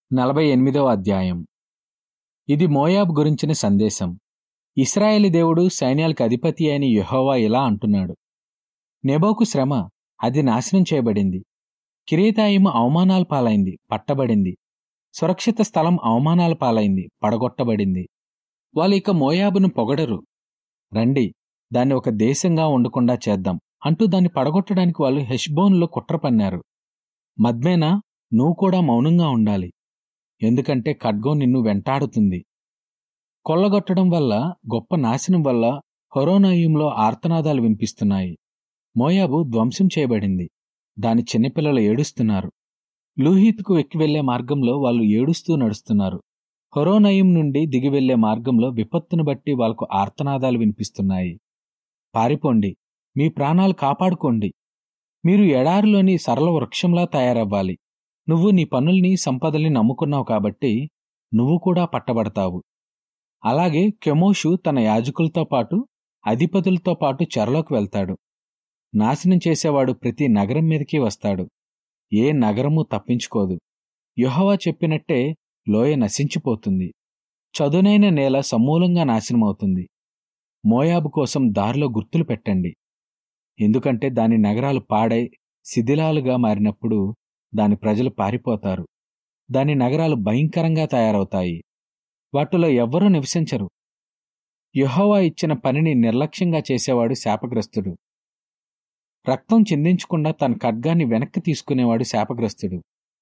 నలభై ఎనిమిదవ అధ్యాయం ఇది మోయాబు గురించిన సందేశం ఇస్రాయేలి దేవుడు సైన్యాలకు అధిపతి అయిన యెహోవా ఇలా అంటున్నాడు నెబోకు శ్రమ అది నాశనం చేయబడింది కిరీతాయిము అవమానాల పాలైంది పట్టబడింది సురక్షిత స్థలం అవమానాల పాలైంది పడగొట్టబడింది వాళ్ళు ఇక మోయాబును పొగడరు రండి దాన్ని ఒక దేశంగా ఉండకుండా చేద్దాం అంటూ దాన్ని పడగొట్టడానికి వాళ్ళు హెష్బోన్లో కుట్ర పన్నారు మద్మేనా నువ్వు కూడా మౌనంగా ఉండాలి ఎందుకంటే ఖడ్గం నిన్ను వెంటాడుతుంది కొల్లగొట్టడం వల్ల గొప్ప నాశనం వల్ల హొరోనాయుంలో ఆర్తనాదాలు వినిపిస్తున్నాయి మోయాబు ధ్వంసం చేయబడింది దాని చిన్నపిల్లలు ఏడుస్తున్నారు లూహిత్కు ఎక్కి వెళ్లే మార్గంలో వాళ్ళు ఏడుస్తూ నడుస్తున్నారు హొరోనయం నుండి దిగి వెళ్లే మార్గంలో విపత్తును బట్టి వాళ్ళకు ఆర్తనాదాలు వినిపిస్తున్నాయి పారిపోండి మీ ప్రాణాలు కాపాడుకోండి మీరు ఎడారిలోని సరళ వృక్షంలా తయారవ్వాలి నువ్వు నీ పనుల్ని సంపదల్ని నమ్ముకున్నావు కాబట్టి నువ్వు కూడా పట్టబడతావు అలాగే కెమోషు తన యాజకులతో పాటు అధిపతులతో పాటు చెరలోకి వెళ్తాడు నాశనం చేసేవాడు ప్రతి నగరం మీదకి వస్తాడు ఏ నగరము తప్పించుకోదు యెహోవా చెప్పినట్టే లోయ నశించిపోతుంది చదునైన నేల సమూలంగా నాశనమవుతుంది మోయాబు కోసం దారిలో గుర్తులు పెట్టండి ఎందుకంటే దాని నగరాలు పాడై శిథిలాలుగా మారినప్పుడు దాని ప్రజలు పారిపోతారు దాని నగరాలు భయంకరంగా తయారవుతాయి వాటిలో ఎవ్వరూ నివసించరు యెహోవా ఇచ్చిన పనిని నిర్లక్ష్యంగా చేసేవాడు శాపగ్రస్తుడు రక్తం చిందించకుండా తన ఖడ్గాన్ని వెనక్కి తీసుకునేవాడు శాపగ్రస్తుడు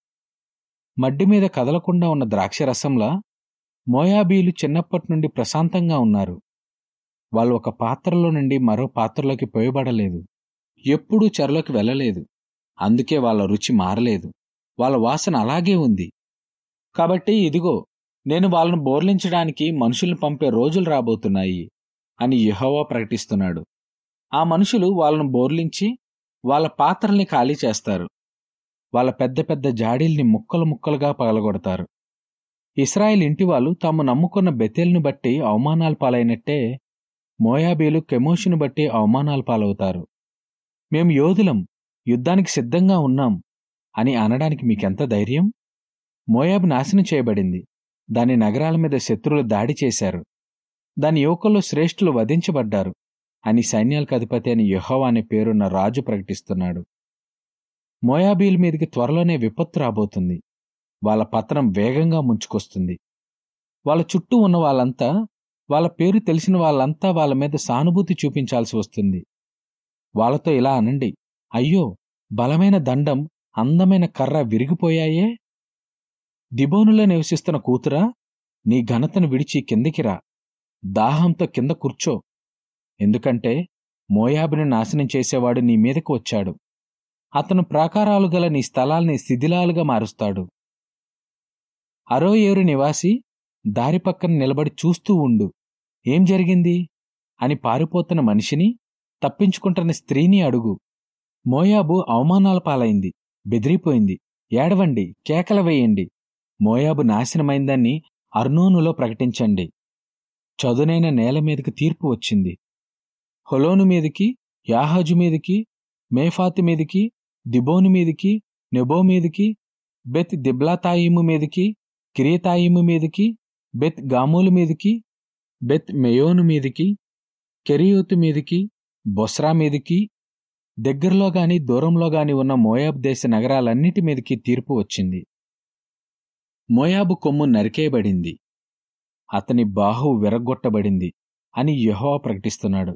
మడ్డి మీద కదలకుండా ఉన్న ద్రాక్షరసంలా మోయాబీలు చిన్నప్పటి నుండి ప్రశాంతంగా ఉన్నారు వాళ్ళు ఒక పాత్రలో నుండి మరో పాత్రలోకి పోయబడలేదు ఎప్పుడూ చెరలోకి వెళ్ళలేదు అందుకే వాళ్ళ రుచి మారలేదు వాళ్ళ వాసన అలాగే ఉంది కాబట్టి ఇదిగో నేను వాళ్ళను బోర్లించడానికి మనుషుల్ని పంపే రోజులు రాబోతున్నాయి అని యెహోవా ప్రకటిస్తున్నాడు ఆ మనుషులు వాళ్ళను బోర్లించి వాళ్ళ పాత్రల్ని ఖాళీ చేస్తారు వాళ్ళ పెద్ద పెద్ద జాడీల్ని ముక్కలు ముక్కలుగా పగలగొడతారు ఇస్రాయేల్ ఇంటి వాళ్ళు తాము నమ్ముకున్న బెతేల్ను బట్టి అవమానాలు పాలైనట్టే మోయాబీలు కెమోషును బట్టి అవమానాలు పాలవుతారు మేము యోధులం యుద్ధానికి సిద్ధంగా ఉన్నాం అని అనడానికి మీకెంత ధైర్యం మోయాబు నాశనం చేయబడింది దాని నగరాల మీద శత్రువులు దాడి చేశారు దాని యువకుల్లో శ్రేష్ఠులు వధించబడ్డారు అని సైన్యాలకు అధిపతి అని యెహోవా అనే పేరున్న రాజు ప్రకటిస్తున్నాడు మోయాబీల మీదకి త్వరలోనే విపత్తు రాబోతుంది వాళ్ళ పతనం వేగంగా ముంచుకొస్తుంది వాళ్ళ చుట్టూ ఉన్న వాళ్ళంతా వాళ్ళ పేరు తెలిసిన వాళ్ళంతా వాళ్ళ మీద సానుభూతి చూపించాల్సి వస్తుంది వాళ్ళతో ఇలా అనండి అయ్యో బలమైన దండం అందమైన కర్ర విరిగిపోయాయే దిబోనులో నివసిస్తున్న కూతురా నీ ఘనతను విడిచి కిందికి రా దాహంతో కింద కూర్చో ఎందుకంటే మోయాబుని నాశనం చేసేవాడు నీ మీదకు వచ్చాడు అతను ప్రాకారాలు గల నీ స్థలాల్ని శిథిలాలుగా మారుస్తాడు అరో ఏరు నివాసి దారి పక్కన నిలబడి చూస్తూ ఉండు ఏం జరిగింది అని పారిపోతున్న మనిషిని తప్పించుకుంటున్న స్త్రీని అడుగు మోయాబు అవమానాల పాలైంది బెదిరిపోయింది ఏడవండి కేకల వేయండి మోయాబు నాశనమైందని అర్నోనులో ప్రకటించండి చదునైన నేల మీదకి తీర్పు వచ్చింది హొలోను మీదికి యాహాజు మీదికి మేఫాతు మీదికి దిబోను మీదికి నెబో మీదికి బెత్ దిబ్లాతాయిము మీదికి కిరియతాయిము మీదికి బెత్ గామూలు మీదికి బెత్ మెయోను మీదికి కెరియోతు మీదికి బొస్రా మీదికి దగ్గరలో గాని దూరంలో గాని ఉన్న మోయాబ్ దేశ నగరాలన్నిటి మీదకి తీర్పు వచ్చింది మోయాబు కొమ్ము నరికేయబడింది అతని బాహు విరగొట్టబడింది అని యెహోవా ప్రకటిస్తున్నాడు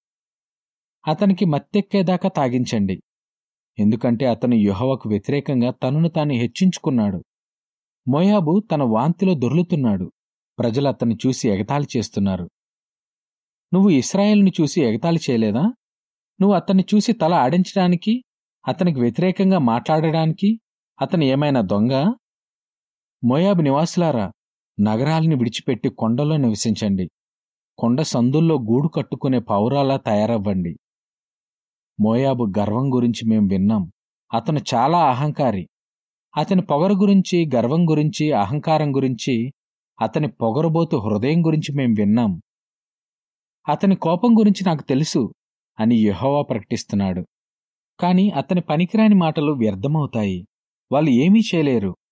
అతనికి మత్తెక్కేదాకా తాగించండి ఎందుకంటే అతను యెహోవాకు వ్యతిరేకంగా తనను తాను హెచ్చించుకున్నాడు మోయాబు తన వాంతిలో దొర్లుతున్నాడు ప్రజలు అతన్ని చూసి ఎగతాళి చేస్తున్నారు నువ్వు ఇస్రాయేల్ను చూసి ఎగతాళి చేయలేదా నువ్వు అతన్ని చూసి తల ఆడించడానికి అతనికి వ్యతిరేకంగా మాట్లాడడానికి అతను ఏమైనా దొంగ మోయాబు నివాసులారా నగరాల్ని విడిచిపెట్టి కొండలో నివసించండి కొండ సందుల్లో గూడు కట్టుకునే పౌరాలా తయారవ్వండి మోయాబు గర్వం గురించి మేం విన్నాం అతను చాలా అహంకారి అతని పొగరు గురించి గర్వం గురించి అహంకారం గురించి అతని పొగరుబోతు హృదయం గురించి మేం విన్నాం అతని కోపం గురించి నాకు తెలుసు అని యెహోవా ప్రకటిస్తున్నాడు కాని అతని పనికిరాని మాటలు వ్యర్థమవుతాయి వాళ్ళు ఏమీ చేయలేరు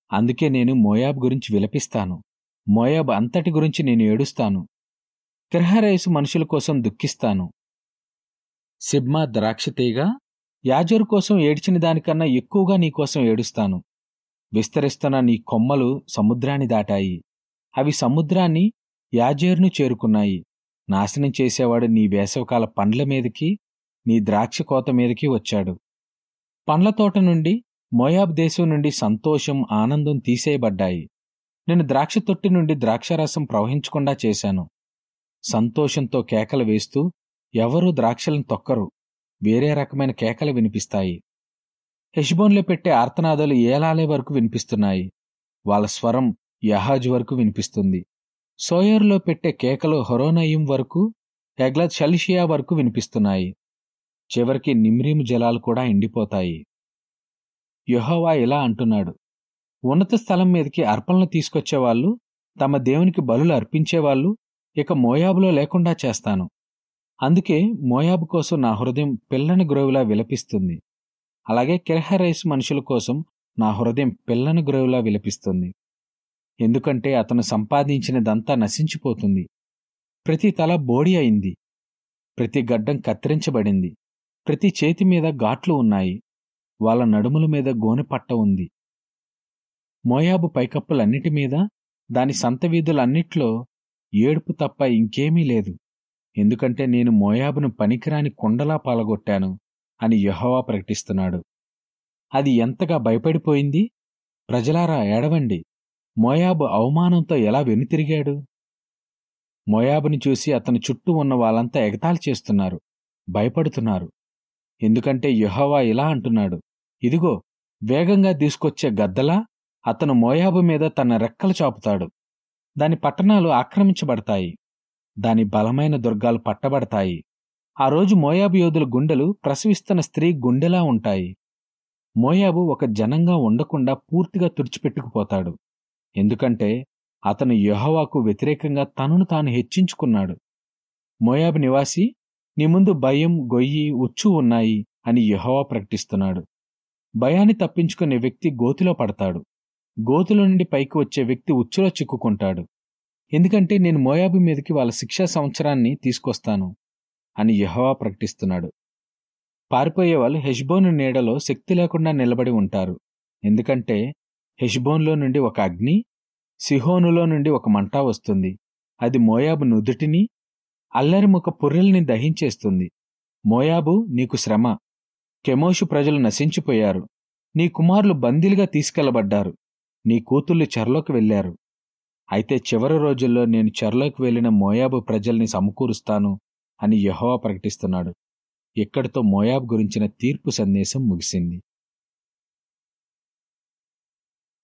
అందుకే నేను మోయాబ్ గురించి విలపిస్తాను మోయాబ్ అంతటి గురించి నేను ఏడుస్తాను కిర్హరేసు మనుషుల కోసం దుఃఖిస్తాను సిబ్మా ద్రాక్ష తీగ యాజరు కోసం ఏడ్చిన దానికన్నా ఎక్కువగా నీకోసం ఏడుస్తాను విస్తరిస్తున్న నీ కొమ్మలు సముద్రాన్ని దాటాయి అవి సముద్రాన్ని యాజేరును చేరుకున్నాయి నాశనం చేసేవాడు నీ వేసవకాల పండ్ల మీదకి నీ ద్రాక్ష కోత మీదకి వచ్చాడు పండ్ల తోట నుండి మోయాబ్ దేశం నుండి సంతోషం ఆనందం తీసేయబడ్డాయి నేను ద్రాక్ష తొట్టి నుండి ద్రాక్షరసం ప్రవహించకుండా చేశాను సంతోషంతో కేకలు వేస్తూ ఎవరూ ద్రాక్షలను తొక్కరు వేరే రకమైన కేకలు వినిపిస్తాయి హెష్బోన్లో పెట్టే ఆర్తనాదాలు ఏలాలే వరకు వినిపిస్తున్నాయి వాళ్ళ స్వరం యహాజ్ వరకు వినిపిస్తుంది సోయర్లో పెట్టే కేకలు హొరోనయం వరకు ఎగ్లత్ షలిషియా వరకు వినిపిస్తున్నాయి చివరికి నిమ్రీము జలాలు కూడా ఎండిపోతాయి యెహోవా ఇలా అంటున్నాడు ఉన్నత స్థలం మీదకి అర్పణలు తీసుకొచ్చేవాళ్ళు తమ దేవునికి బలులు అర్పించేవాళ్ళు ఇక మోయాబులో లేకుండా చేస్తాను అందుకే మోయాబు కోసం నా హృదయం పిల్లని గ్రోవిలా విలపిస్తుంది అలాగే కిరహరైస్ మనుషుల కోసం నా హృదయం పిల్లని గ్రోవిలా విలపిస్తుంది ఎందుకంటే అతను సంపాదించినదంతా నశించిపోతుంది ప్రతి తల బోడి అయింది ప్రతి గడ్డం కత్తిరించబడింది ప్రతి చేతి మీద ఘాట్లు ఉన్నాయి వాళ్ళ నడుముల మీద గోనె పట్ట ఉంది మోయాబు పైకప్పులన్నిటి మీద దాని సంత వీధులన్నిట్లో ఏడుపు తప్ప ఇంకేమీ లేదు ఎందుకంటే నేను మోయాబును పనికిరాని కొండలా పాలగొట్టాను అని యెహోవా ప్రకటిస్తున్నాడు అది ఎంతగా భయపడిపోయింది ప్రజలారా ఏడవండి మోయాబు అవమానంతో ఎలా వెనుతిరిగాడు మోయాబుని చూసి అతని చుట్టూ ఉన్న వాళ్ళంతా ఎగతాళి చేస్తున్నారు భయపడుతున్నారు ఎందుకంటే యెహోవా ఇలా అంటున్నాడు ఇదిగో వేగంగా తీసుకొచ్చే గద్దలా అతను మోయాబు మీద తన రెక్కలు చాపుతాడు దాని పట్టణాలు ఆక్రమించబడతాయి దాని బలమైన దుర్గాలు పట్టబడతాయి ఆ రోజు మోయాబు యోధుల గుండెలు ప్రసవిస్తున్న స్త్రీ గుండెలా ఉంటాయి మోయాబు ఒక జనంగా ఉండకుండా పూర్తిగా తుడిచిపెట్టుకుపోతాడు ఎందుకంటే అతను యెహోవాకు వ్యతిరేకంగా తనను తాను హెచ్చించుకున్నాడు మోయాబు నివాసి నీ ముందు భయం గొయ్యి ఉచ్చు ఉన్నాయి అని యెహోవా ప్రకటిస్తున్నాడు భయాన్ని తప్పించుకునే వ్యక్తి గోతిలో పడతాడు గోతుల నుండి పైకి వచ్చే వ్యక్తి ఉచ్చులో చిక్కుకుంటాడు ఎందుకంటే నేను మోయాబు మీదకి వాళ్ళ శిక్షా సంవత్సరాన్ని తీసుకొస్తాను అని యెహోవా ప్రకటిస్తున్నాడు పారిపోయే వాళ్ళు హెష్బోను నీడలో శక్తి లేకుండా నిలబడి ఉంటారు ఎందుకంటే హెష్బోన్లో నుండి ఒక అగ్ని సిహోనులో నుండి ఒక మంట వస్తుంది అది మోయాబు నుదుటిని అల్లరిముఖ పుర్రెల్ని దహించేస్తుంది మోయాబు నీకు శ్రమ కెమోషు ప్రజలు నశించిపోయారు నీ కుమారులు బందీలుగా తీసుకెళ్లబడ్డారు నీ కూతుళ్ళు చెరలోకి వెళ్లారు అయితే చివరి రోజుల్లో నేను చెరలోకి వెళ్లిన మోయాబు ప్రజల్ని సమకూరుస్తాను అని యెహోవా ప్రకటిస్తున్నాడు ఇక్కడితో మోయాబు గురించిన తీర్పు సందేశం ముగిసింది